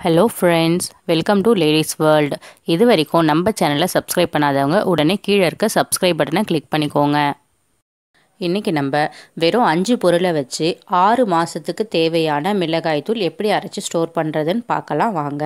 hello friends welcome to ladies world இது வரைக்கும் நம்ம சேனலை சப்ஸ்கிரைப் பண்ணாதவங்க உடனே கீழே இருக்க சப்ஸ்கிரைப் பட்டனை கிளிக் பண்ணிக்கோங்க இன்றைக்கி நம்ம வெறும் அஞ்சு பொருளை வச்சு ஆறு மாதத்துக்கு தேவையான மிளகாய் தூள் எப்படி அரைச்சி ஸ்டோர் பண்ணுறதுன்னு பார்க்கலாம் வாங்க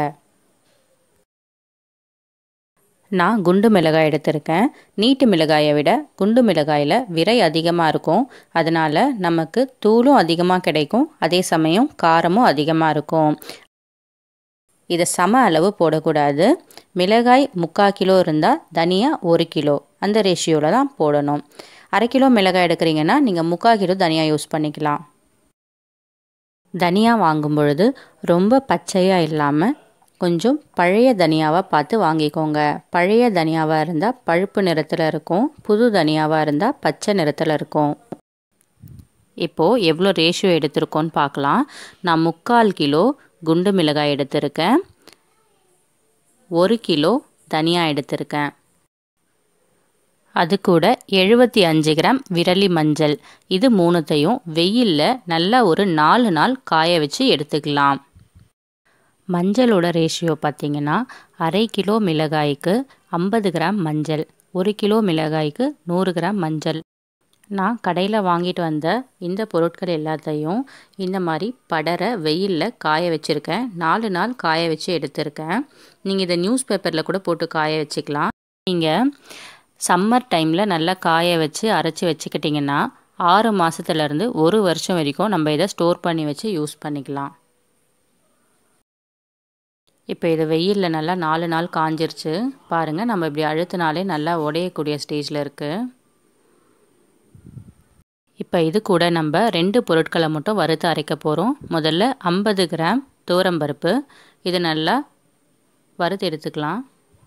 நான் குண்டு மிளகாய் எடுத்திருக்கேன் நீட்டு மிளகாயை விட குண்டு மிளகாயில் விரை அதிகமாக இருக்கும் அதனால் நமக்கு தூளும் அதிகமாக கிடைக்கும் அதே சமயம் காரமும் அதிகமாக இருக்கும் இதை சம அளவு போடக்கூடாது மிளகாய் முக்கால் கிலோ இருந்தால் தனியாக ஒரு கிலோ அந்த ரேஷியோவில் தான் போடணும் அரை கிலோ மிளகாய் எடுக்கிறீங்கன்னா நீங்கள் முக்கால் கிலோ தனியாக யூஸ் பண்ணிக்கலாம் தனியாக வாங்கும் பொழுது ரொம்ப பச்சையாக இல்லாமல் கொஞ்சம் பழைய தனியாவாக பார்த்து வாங்கிக்கோங்க பழைய தனியாவாக இருந்தால் பழுப்பு நிறத்தில் இருக்கும் புது தனியாவாக இருந்தால் பச்சை நிறத்தில் இருக்கும் இப்போது எவ்வளோ ரேஷியோ எடுத்திருக்கோன்னு பார்க்கலாம் நான் முக்கால் கிலோ குண்டு மிளகாய் எடுத்திருக்கேன் ஒரு கிலோ தனியாக எடுத்திருக்கேன் அது கூட எழுபத்தி அஞ்சு கிராம் விரலி மஞ்சள் இது மூணுத்தையும் வெயிலில் நல்லா ஒரு நாலு நாள் காய வச்சு எடுத்துக்கலாம் மஞ்சளோட ரேஷியோ பார்த்திங்கன்னா அரை கிலோ மிளகாய்க்கு ஐம்பது கிராம் மஞ்சள் ஒரு கிலோ மிளகாய்க்கு நூறு கிராம் மஞ்சள் நான் கடையில் வாங்கிட்டு வந்த இந்த பொருட்கள் எல்லாத்தையும் இந்த மாதிரி படர வெயிலில் காய வச்சுருக்கேன் நாலு நாள் காய வச்சு எடுத்திருக்கேன் நீங்கள் இதை நியூஸ் பேப்பரில் கூட போட்டு காய வச்சுக்கலாம் நீங்கள் சம்மர் டைமில் நல்லா காய வச்சு அரைச்சி வச்சுக்கிட்டிங்கன்னா ஆறு மாதத்துலேருந்து ஒரு வருஷம் வரைக்கும் நம்ம இதை ஸ்டோர் பண்ணி வச்சு யூஸ் பண்ணிக்கலாம் இப்போ இது வெயிலில் நல்லா நாலு நாள் காஞ்சிருச்சு பாருங்கள் நம்ம இப்படி அழுத்தினாலே நல்லா உடையக்கூடிய ஸ்டேஜில் இருக்குது இப்போ இது கூட நம்ம ரெண்டு பொருட்களை மட்டும் வறுத்து அரைக்க போகிறோம் முதல்ல ஐம்பது கிராம் தூரம்பருப்பு இது நல்லா வறுத்து எடுத்துக்கலாம்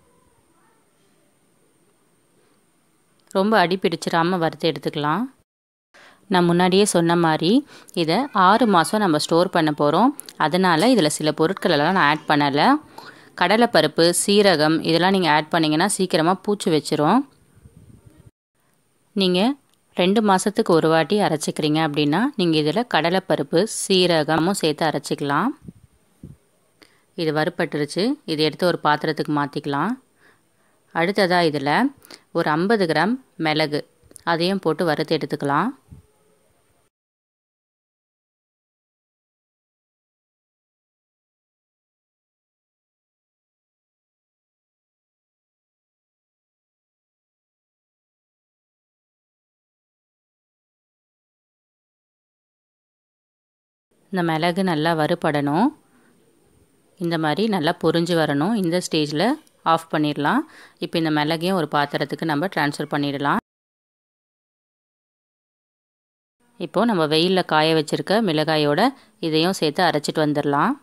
ரொம்ப அடி பிடிச்சிடாமல் வறுத்து எடுத்துக்கலாம் நான் முன்னாடியே சொன்ன மாதிரி இதை ஆறு மாதம் நம்ம ஸ்டோர் பண்ண போகிறோம் அதனால் இதில் சில பொருட்களெல்லாம் நான் ஆட் பண்ணலை கடலைப்பருப்பு சீரகம் இதெல்லாம் நீங்கள் ஆட் பண்ணிங்கன்னா சீக்கிரமாக பூச்சி வச்சிரும் நீங்கள் ரெண்டு மாதத்துக்கு ஒரு வாட்டி அரைச்சிக்கிறீங்க அப்படின்னா நீங்கள் இதில் கடலைப்பருப்பு சீரகமும் சேர்த்து அரைச்சிக்கலாம் இது வறுப்பட்டுருச்சு இது எடுத்து ஒரு பாத்திரத்துக்கு மாற்றிக்கலாம் அடுத்ததாக இதில் ஒரு ஐம்பது கிராம் மிளகு அதையும் போட்டு வறுத்து எடுத்துக்கலாம் இந்த மிளகு நல்லா வறுபடணும் இந்த மாதிரி நல்லா பொரிஞ்சு வரணும் இந்த ஸ்டேஜில் ஆஃப் பண்ணிடலாம் இப்போ இந்த மிளகையும் ஒரு பாத்திரத்துக்கு நம்ம ட்ரான்ஸ்ஃபர் பண்ணிடலாம் இப்போது நம்ம வெயிலில் காய வச்சுருக்க மிளகாயோட இதையும் சேர்த்து அரைச்சிட்டு வந்துடலாம்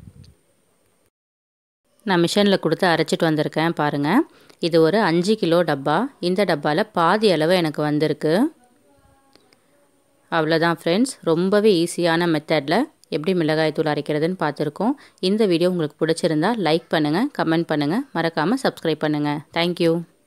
நான் மிஷினில் கொடுத்து அரைச்சிட்டு வந்திருக்கேன் பாருங்கள் இது ஒரு அஞ்சு கிலோ டப்பா இந்த டப்பாவில் பாதி அளவு எனக்கு வந்திருக்கு அவ்வளோதான் ஃப்ரெண்ட்ஸ் ரொம்பவே ஈஸியான மெத்தடில் எப்படி மிளகாய் தூள் அரைக்கிறதுன்னு பார்த்துருக்கோம் இந்த வீடியோ உங்களுக்கு பிடிச்சிருந்தா லைக் பண்ணுங்கள் கமெண்ட் பண்ணுங்கள் மறக்காமல் சப்ஸ்கிரைப் பண்ணுங்கள் தேங்க்யூ